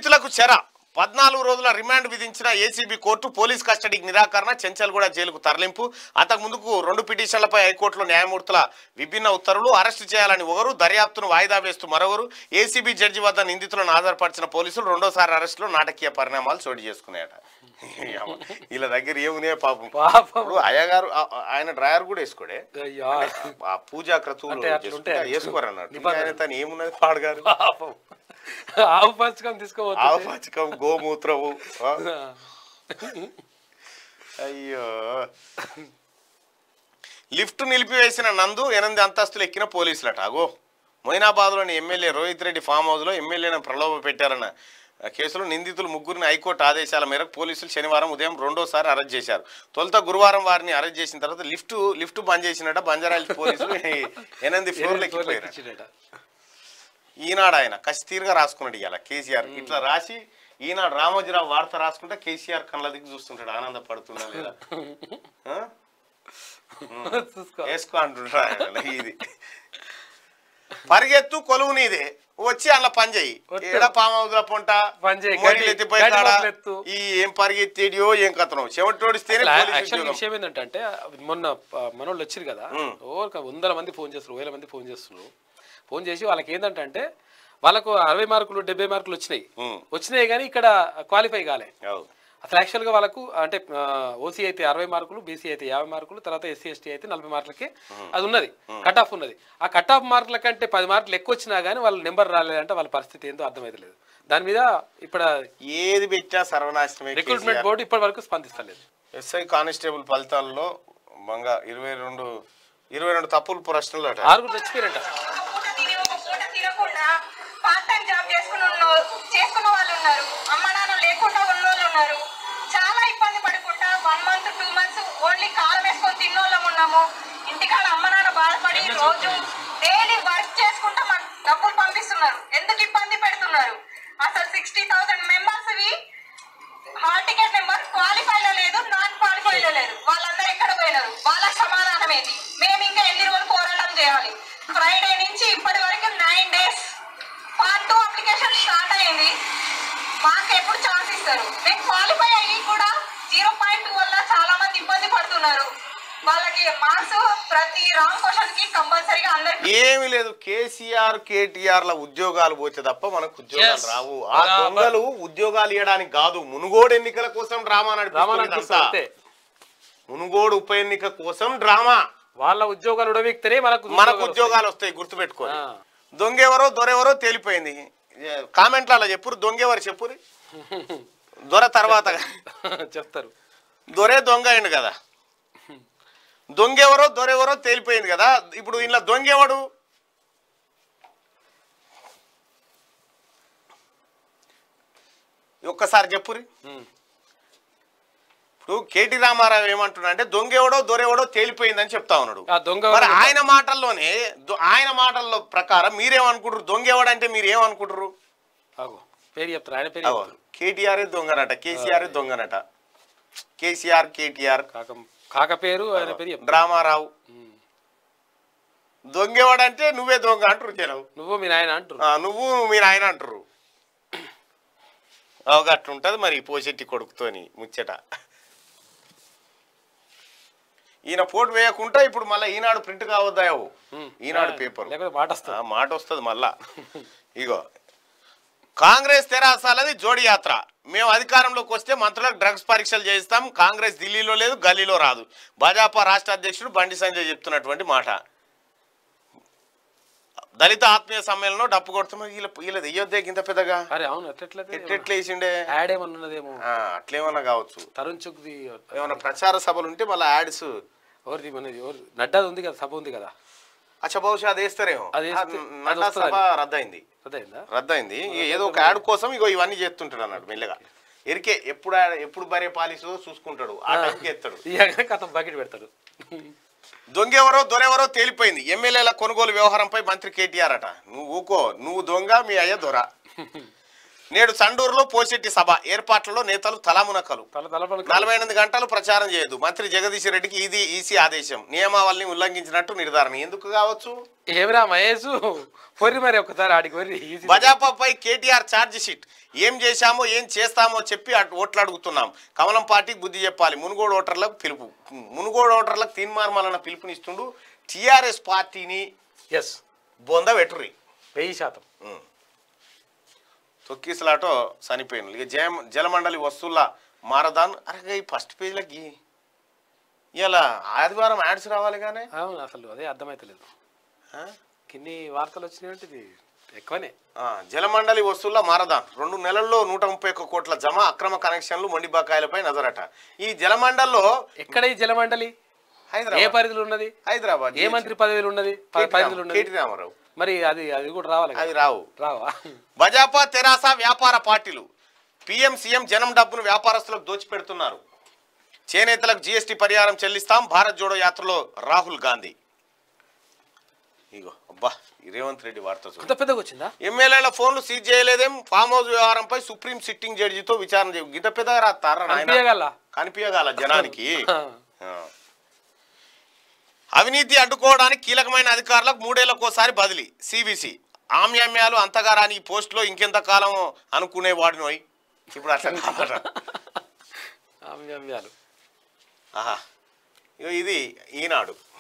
నిందితులకు చెర పద్నాలుగు రోజుల రిమాండ్ విధించిన ఏసీబీ కోర్టు పోలీస్ కస్టడీకి నిరాకరణ చెంచల్గూడ జైలుకు తరలింపు అంతకు ముందుకు రెండు పిటిషన్లపై హైకోర్టులో న్యాయమూర్తుల విభిన్న ఉత్తర్వులు అరెస్టు చేయాలని ఒకరు దర్యాప్తును వాయిదా వేస్తూ మరొకరు ఏసీబీ జడ్జి వద్ద నిందితులను ఆధారపరిచిన పోలీసులు రెండోసారి అరెస్టులో నాటకీయ పరిణామాలు చోటు చేసుకున్నాయట వీళ్ళ దగ్గర ఏమున్నాయో పాపం పాపం ఇప్పుడు అయ్యగారు ఆ- ఆ- ఆయన డ్రైవర్ కూడా వేసుకోడే అయ్యా ఆ పూజా క్రతువులు అంటే అట్లుంటాయి. చేసుకుంటే వేసుకోరన్నట్టు నిబంధన. ఆయన తను ఏమున్నది పాడగారు పాపం ఆవు పంచకం ఆవు తీసుకోవచ్చు పచ్చకం గోమూత్రము ఆ? అయ్యో లిఫ్ట్ నిలిపివేసిన నందు ఎనిమిది అంతస్తులు ఎక్కిన పోలీసులట అగో మొయినాబాద్లోని ఎమ్మెల్యే రోహిత్ రెడ్డి ఫామ్ హౌస్లో ఎమ్మెల్యేను ప్రలోభ పెట్టారన్న కేసులో నిందితులు ముగ్గురిని హైకోర్టు ఆదేశాల మేరకు పోలీసులు శనివారం ఉదయం రెండోసారి అరెస్ట్ చేశారు తొలుత గురువారం వారిని అరెస్ట్ చేసిన తర్వాత లిఫ్ట్ లిఫ్ట్ బంద్ చేసినట్ట బంజారాయిల్స్ పోలీసులు ఎనిమిది ఫ్లోర్లు ఎక్కిపోయారు ఇచ్చిడట. ఈనాడు ఆయన కస్తీరుగా రాసుకున్నాడు ఇవాళ కేసీఆర్ ఇట్లా రాసి ఈనాడు రామోజీరావు వార్త రాసుకుంటే కేసీఆర్ కళ్ళ దిక్కు చూస్తుంటాడు ఆనందపడుతున్నా లేదా ఆ? చూసుకో వేసుకో అంటుంటాడు ఆయన ఇది పరిగెత్తు కొలువు నీదే వచ్చి అలా పని చెయ్యి ఒట్టు. ఏడ పామవుతుల పొంట పని చెయ్యి, మోరీలు గడ్డి- ఎత్తిపోయి గడ్డి కాడ మొదలు ఎత్తు. ఈ ఏం పరిగెత్తేడియో ఏం కథనో చెమటోడిస్తేనే అసలు పోలీసు యాక్చువల్ ఉద్యోగం. విషయం ఏంటంటే మొన్న ఆ, మనోళ్ళు వచ్చారు కదా ఉమ్. ఓ వందల మంది ఫోన్ చేస్తారు వేల మంది ఫోన్ చేస్తున్నారు ఫోన్ చేసి వాళ్ళకి ఏంటంటే వాళ్ళకు అరవై మార్కులు డెబ్బై మార్కులు వచ్చినాయి ఉమ్. వచ్చినాయి కానీ ఇక్కడ క్వాలిఫై కాలే అవు. అసలు యాక్చువల్గా వాళ్ళకు అంటే ఓసీ అయితే అరవై మార్కులు బీసీ అయితే యాభై మార్కులు తర్వాత ఎస్సీ ఎస్టీ అయితే నలభై మార్కులకి అది ఉన్నది కట్ ఆఫ్ ఉన్నది ఆ కట్ ఆఫ్ మార్కుల కంటే పది మార్కులు ఎక్కువ వచ్చినా కానీ వాళ్ళ నెంబర్ రాలేదంటే వాళ్ళ పరిస్థితి ఏందో అర్థమైతలేదు దాని మీద ఇప్పుడు ఏది పెట్టా సర్వనాశనమే రిక్రూట్మెంట్ బోర్డు ఇప్పటి వరకు స్పందిస్తలేదు ఎస్ఐ కానిస్టేబుల్ ఫలితాల్లో మంగా ఇరవై రెండు ఇరవై రెండు తప్పులు ప్రశ్నలు అట ఆరుగురు చచ్చిపోయారంట ఒక పూట తిని ఒక పూట తినకుండా పార్ట్ టైం జాబ్ చేసుకుని ఉన్న చేసుకున్న వాళ్ళు ఉన్నారు అమ్మ నాన్న లేకుండా ఉన్న వాళ్ళు ఉన్నారు చాలా ఇబ్బంది పడుకుంటా one month two months only కారం వేసుకొని తిన్నోళ్ళం ఉన్నాము ఇంటికాడ అమ్మ నాన్న బాధపడి రోజు డైలీ వర్క్ చేసుకుంటా మాకు డబ్బులు పంపిస్తున్నారు ఎందుకు ఇబ్బంది పెడుతున్నారు అసలు sixty thousand members hall ticket number క్వాలిఫైలో లేదు నాన్ క్వాలిఫైలో లేదు వాళ్ళందరూ ఎక్కడ పోయినారు వాళ్ళ సమాధానం ఏంటి మేము ఇంకా ఎన్ని రోజులు పోరాటం చేయాలి ఫ్రైడే నుంచి ఇప్పటి వరకు nine days part two application start అయింది మాకు ఎప్పుడు ఛాన్స్ ఇస్తారు మేము క్వాలిఫై అయ్యి కూడా జీరో పాయింట్ టూ వల్ల చాలా మంది ఇబ్బంది పడుతున్నారు వాళ్ళకి మార్క్స్ ప్రతి రాంగ్ క్వశ్చన్ కి కంపల్సరీగా అందరికి ఏమీ లేదు కేసీఆర్ కేటీఆర్ ల ఉద్యోగాలు పోతే తప్ప మనకు ఉద్యోగాలు Yes. రావు ఆ బరాబర్. దొంగలు ఉద్యోగాలు ఇవ్వడానికి కాదు మునుగోడు ఎన్నికల కోసం డ్రామా రామారావు నడిపిస్తుంది అంతే మునుగోడు ఉప ఎన్నిక కోసం డ్రామా వాళ్ళ ఉద్యోగాలు ఉడవిక్తేనే మనకు మనకు వస్తాయి. ఉద్యోగాలు వస్తాయి గుర్తుపెట్టుకోండి ఆ. దొంగెవరో దొరెవరో తేలిపోయింది కామెంట్లలో చెప్పురు దొంగెవరు చెప్పురు దొర తర్వాత చెప్తారు దొరే దొంగ అయిండు కదా దొంగెవరో దొరెవరో తేలిపోయింది కదా ఇప్పుడు ఇంట్లో దొంగెవడు ఒక్కసారి చెప్పురి ఉమ్. ఇప్పుడు కేటీ రామారావు ఏమంటున్నా అంటే దొంగెవడో దొరెవడో తేలిపోయిందని చెప్తా ఉన్నాడు ఆ దొంగ మరి ఎవరు? ఆయన మాటల్లోనే దొ- ఆయన మాటల్లో ప్రకారం మీరేమనుకుంటారు దొంగెవడంటే మీరు ఏమనుకుంటారు ఆగు. పేరు చెప్తారు ఆయన పేరు అగో, చెప్తారు కేటీఆర్ దొంగనట కేసీఆర్ దొంగనట కేసీఆర్ కేటీఆర్ కాక కాక పేరు ఆయన పేరు చెప్తారు డ్రామారావు ఉమ్. దొంగెవడంటే నువ్వే దొంగ అంటారు జనం నువ్వు మీ నాయన అంటారు ఆ, నువ్వు మీరు ఆయన అంటారు ఒక అట్లుంటది మరి పోషెట్టి కొడుకుతోని ముచ్చట ఈయన పోటు వేయకుండా ఇప్పుడు మళ్ళీ ఈనాడు ప్రింట్ కావద్దాయవు ఉమ్. ఈనాడు పేపర్ లేకపోతే మాట వస్తుంది ఆ మాట వస్తుంది మళ్ళా ఇగో కాంగ్రెస్ తెరాసాలది జోడి యాత్ర మేము అధికారంలోకి వస్తే మంత్రులకు డ్రగ్స్ పరీక్షలు చేయిస్తాం కాంగ్రెస్ ఢిల్లీలో లేదు గల్లీలో రాదు భాజపా రాష్ట్ర అధ్యక్షుడు బండి సంజయ్ చెప్తున్నటువంటి మాట దళిత ఆత్మీయ సమ్మేళనంలో డప్పు కొడుతున్నా వీళ్ళ వీళ్ళది ఇయ్యొద్దే ఇంత పెద్దగా అరే అవును ఎట్లెట్లది ఎట్లెట్లా వేసిండే యాడ్ ఏమన్నా ఉన్నదేమో ఆ, అట్లేమన్నా కావచ్చు తరుణ్ చుక్ది ఏమన్నా ప్రచార సభలు ఉంటే మళ్ళీ యాడ్స్ ఎవరిది మనది ఎవరు నడ్డాది ఉంది కదా సభ ఉంది కదా అచ్చ బహుశా అది వేస్తారేమో అది వేస్తే- ఆ, అది నడ్డా వస్తుందని. సభ రద్దయింది అదైందా రద్దయింది ఇక ఏదో ఒక యాడ్ కోసం ఇగో ఇవన్నీ చేస్తుంటాడు అన్నాడు మెల్లగా ఎరికే ఎప్పుడు ఆ- ఎప్పుడు బరే పాలిసో చూసుకుంటాడు ఆ టైంకి ఎత్తాడు ఇక కథ బకెట్ పెడతాడు దొంగెవరో దొరెవరో తేలిపోయింది ఎమ్మెల్యేల కొనుగోలు వ్యవహారంపై మంత్రి కేటీఆర్ అట నువ్వు ఊకో నువ్వు దొంగ మీ అయ్య దొర నేడు సండూరులో పోషెట్టి సభ ఏర్పాట్లలో నేతలు తలామునకలు తల తలపలు నలభై ఎనిమిది గంటలు ప్రచారం చేయదు మంత్రి జగదీశ్ రెడ్డికి ఇది ఈసీ ఆదేశం నియమావళిని ఉల్లంఘించినట్టు నిర్ధారణ ఎందుకు కావచ్చు ఏమిరా మహేష్ పొర్రి మరి ఒకసారి ఆడికి పొర్రి ఈజీ బజాపాపై కేటీఆర్ ఛార్జ్ షీట్ ఏం చేశామో ఏం చేస్తామో చెప్పి అటు ఓట్లు అడుగుతున్నాం కమలం పార్టీకి బుద్ధి చెప్పాలి మునుగోడు ఓటర్లకు పిలుపు మునుగోడు ఓటర్లకు తీన్మార్మలన్న పిలుపునిస్తుండు టీఆర్ఎస్ పార్టీని ఎస్ బొంద వెటురి వెయ్యి శాతం తొక్కిసలాటో చనిపోయిన ఇక జయ జలమండలి వస్తువుల మారదాన్ అరే ఈ ఫస్ట్ పేజ్లకి ఇలా ఆదివారం యాడ్స్ రావాలి కానీ అవును అసలు అదే అర్థమైతలేదు కిన్ని వార్తలు వచ్చినాయంటే ఇది ఎక్కువనే ఆ, జలమండలి వస్తువుల మారదాన్ రెండు నెలల్లో నూట ముప్పై ఒక్క కోట్ల జమ అక్రమ కనెక్షన్లు మొండి బకాయిలపై నజరట ఈ జలమండల్లో ఎక్కడ ఈ జలమండలి ఏ హైదరాబాద్ పరిధిలో ఉన్నది హైదరాబాద్ ఏ మంత్రి పదవిలో ఉన్నది ప- కేటీ పరిధిలో రామ- ఉన్నది కేటీ రామారావు మరి అది అది కూడా రావాలి కదా. అవి రావు రావా బజాపా తెరాస వ్యాపార పార్టీలు పిఎం సీఎం జనం డబ్బును వ్యాపారస్తులకు దోచిపెడుతున్నారు చేనేతలకు జీఎస్టీ పరిహారం చెల్లిస్తాం భారత్ జోడో యాత్రలో రాహుల్ గాంధీ ఇగో అబ్బా ఈ రేవంత్ రెడ్డి వార్త చూడు అంత పెద్దగా వచ్చిందా ఎమ్మెల్యేల ఫోన్లు సీజ్ చేయలేదేం ఫామ్ హౌస్ వ్యవహారంపై సుప్రీం సిట్టింగ్ జడ్జితో విచారణ చేయ గిద్ద పెద్దగా రాస్తారా నాయన కనిపించగల కనిపించగల జనానికి ఆ. అవినీతి అడ్డుకోవడానికి కీలకమైన అధికారులకు మూడేళ్లకోసారి బదిలీ సిబిసి ఆమ్యామ్యాలు అంతగా రాని ఈ పోస్టులో ఇంకెంత కాలం అనుకునే వాడినోయ్ ఇప్పుడు అట్లా కాదట ఆమ్యామ్యాలు ఆహా ఇగో ఇది ఈనాడు